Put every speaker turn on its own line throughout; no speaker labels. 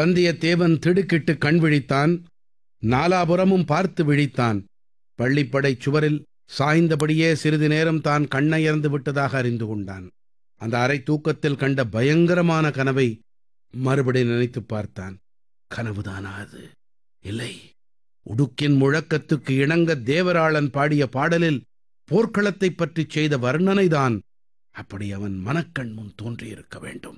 வந்தியத்தேவன் திடுக்கிட்டு கண் விழித்தான் நாலாபுறமும் பார்த்து விழித்தான் பள்ளிப்படைச் சுவரில் சாய்ந்தபடியே சிறிது நேரம் தான் கண்ணயர்ந்து விட்டதாக அறிந்து கொண்டான் அந்த அரை தூக்கத்தில் கண்ட பயங்கரமான கனவை மறுபடி நினைத்துப் பார்த்தான் கனவுதானா அது இல்லை உடுக்கின் முழக்கத்துக்கு இணங்க தேவராளன் பாடிய பாடலில் போர்க்களத்தைப் பற்றிச் செய்த வர்ணனைதான் அப்படி அவன் மனக்கண் முன் தோன்றியிருக்க வேண்டும்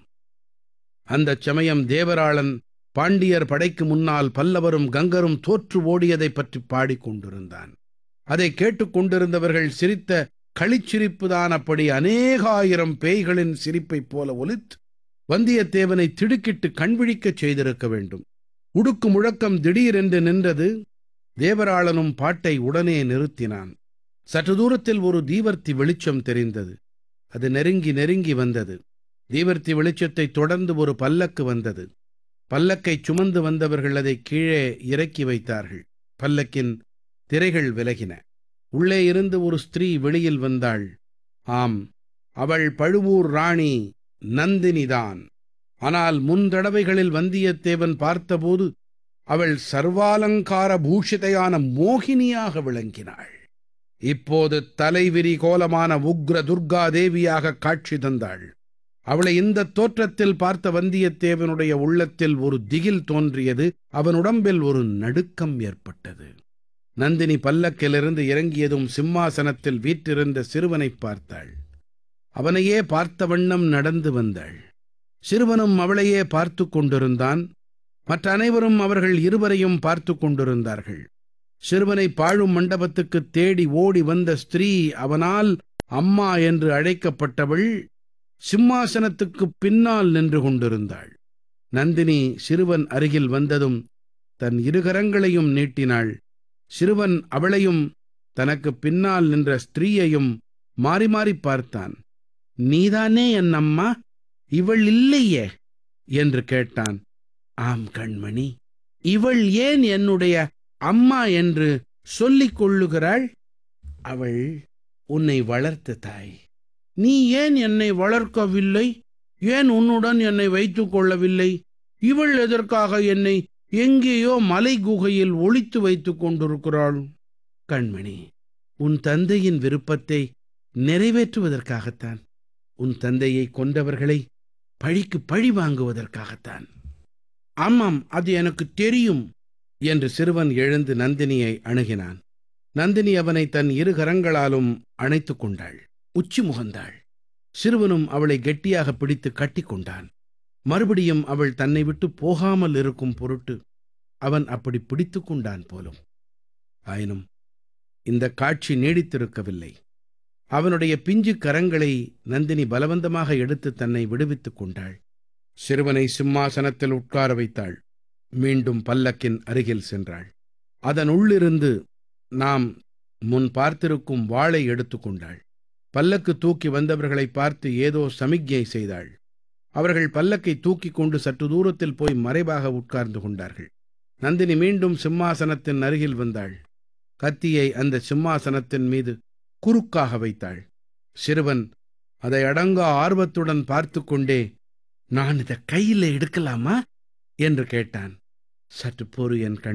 அந்தச் சமயம் தேவராளன் பாண்டியர் படைக்கு முன்னால் பல்லவரும் கங்கரும் தோற்று ஓடியதைப் பற்றி பாடிக்கொண்டிருந்தான் அதை கேட்டுக்கொண்டிருந்தவர்கள் சிரித்த களிச்சிரிப்புதான் அப்படி அநேகாயிரம் பேய்களின் சிரிப்பைப் போல ஒலித்து வந்தியத்தேவனை திடுக்கிட்டு கண்விழிக்கச் செய்திருக்க வேண்டும் உடுக்கு முழக்கம் திடீரென்று நின்றது தேவராளனும் பாட்டை உடனே நிறுத்தினான் சற்று தூரத்தில் ஒரு தீவர்த்தி வெளிச்சம் தெரிந்தது அது நெருங்கி நெருங்கி வந்தது தீவர்த்தி வெளிச்சத்தைத் தொடர்ந்து ஒரு பல்லக்கு வந்தது பல்லக்கைச் சுமந்து வந்தவர்கள் அதை கீழே இறக்கி வைத்தார்கள் பல்லக்கின் திரைகள் விலகின உள்ளே இருந்து ஒரு ஸ்திரீ வெளியில் வந்தாள் ஆம் அவள் பழுவூர் ராணி நந்தினிதான் ஆனால் முன் தடவைகளில் வந்தியத்தேவன் பார்த்தபோது அவள் சர்வாலங்கார பூஷிதையான மோகினியாக விளங்கினாள் இப்போது தலைவிரி கோலமான உக்ர துர்கா தேவியாக காட்சி தந்தாள் அவளை இந்த தோற்றத்தில் பார்த்த வந்தியத்தேவனுடைய உள்ளத்தில் ஒரு திகில் தோன்றியது அவன் உடம்பில் ஒரு நடுக்கம் ஏற்பட்டது நந்தினி பல்லக்கிலிருந்து இறங்கியதும் சிம்மாசனத்தில் வீற்றிருந்த சிறுவனைப் பார்த்தாள் அவனையே பார்த்த வண்ணம் நடந்து வந்தாள் சிறுவனும் அவளையே பார்த்து கொண்டிருந்தான் மற்ற அனைவரும் அவர்கள் இருவரையும் பார்த்து கொண்டிருந்தார்கள் சிறுவனை பாழும் மண்டபத்துக்கு தேடி ஓடி வந்த ஸ்திரீ அவனால் அம்மா என்று அழைக்கப்பட்டவள் சிம்மாசனத்துக்கு பின்னால் நின்று கொண்டிருந்தாள் நந்தினி சிறுவன் அருகில் வந்ததும் தன் இருகரங்களையும் நீட்டினாள் சிறுவன் அவளையும் தனக்கு பின்னால் நின்ற ஸ்திரீயையும் மாறி மாறி பார்த்தான் நீதானே என் அம்மா இவள் இல்லையே என்று கேட்டான் ஆம் கண்மணி இவள் ஏன் என்னுடைய அம்மா என்று சொல்லிக் கொள்ளுகிறாள் அவள் உன்னை வளர்த்த தாய் நீ ஏன் என்னை வளர்க்கவில்லை ஏன் உன்னுடன் என்னை வைத்துக் கொள்ளவில்லை இவள் எதற்காக என்னை எங்கேயோ மலை குகையில் ஒளித்து வைத்துக் கொண்டிருக்கிறாள் கண்மணி உன் தந்தையின் விருப்பத்தை நிறைவேற்றுவதற்காகத்தான் உன் தந்தையை கொண்டவர்களை பழிக்கு பழி வாங்குவதற்காகத்தான் ஆமாம் அது எனக்கு தெரியும் என்று சிறுவன் எழுந்து நந்தினியை அணுகினான் நந்தினி அவனை தன் இரு கரங்களாலும் அணைத்துக் கொண்டாள் உச்சி முகந்தாள் சிறுவனும் அவளை கெட்டியாக பிடித்து கட்டிக்கொண்டான் மறுபடியும் அவள் தன்னை விட்டு போகாமல் இருக்கும் பொருட்டு அவன் அப்படி பிடித்து கொண்டான் போலும் ஆயினும் இந்த காட்சி நீடித்திருக்கவில்லை அவனுடைய பிஞ்சு கரங்களை நந்தினி பலவந்தமாக எடுத்து தன்னை விடுவித்துக் கொண்டாள் சிறுவனை சிம்மாசனத்தில் உட்கார வைத்தாள் மீண்டும் பல்லக்கின் அருகில் சென்றாள் அதன் உள்ளிருந்து நாம் முன் பார்த்திருக்கும் வாளை எடுத்துக்கொண்டாள் பல்லக்கு தூக்கி வந்தவர்களை பார்த்து ஏதோ சமிக்ஞை செய்தாள் அவர்கள் பல்லக்கை தூக்கிக் கொண்டு சற்று தூரத்தில் போய் மறைவாக உட்கார்ந்து கொண்டார்கள் நந்தினி மீண்டும் சிம்மாசனத்தின் அருகில் வந்தாள் கத்தியை அந்த சிம்மாசனத்தின் மீது குறுக்காக வைத்தாள் சிறுவன் அதை அடங்கா ஆர்வத்துடன் பார்த்து கொண்டே நான் இதை கையில் எடுக்கலாமா என்று கேட்டான் சற்று பொறு என் கண்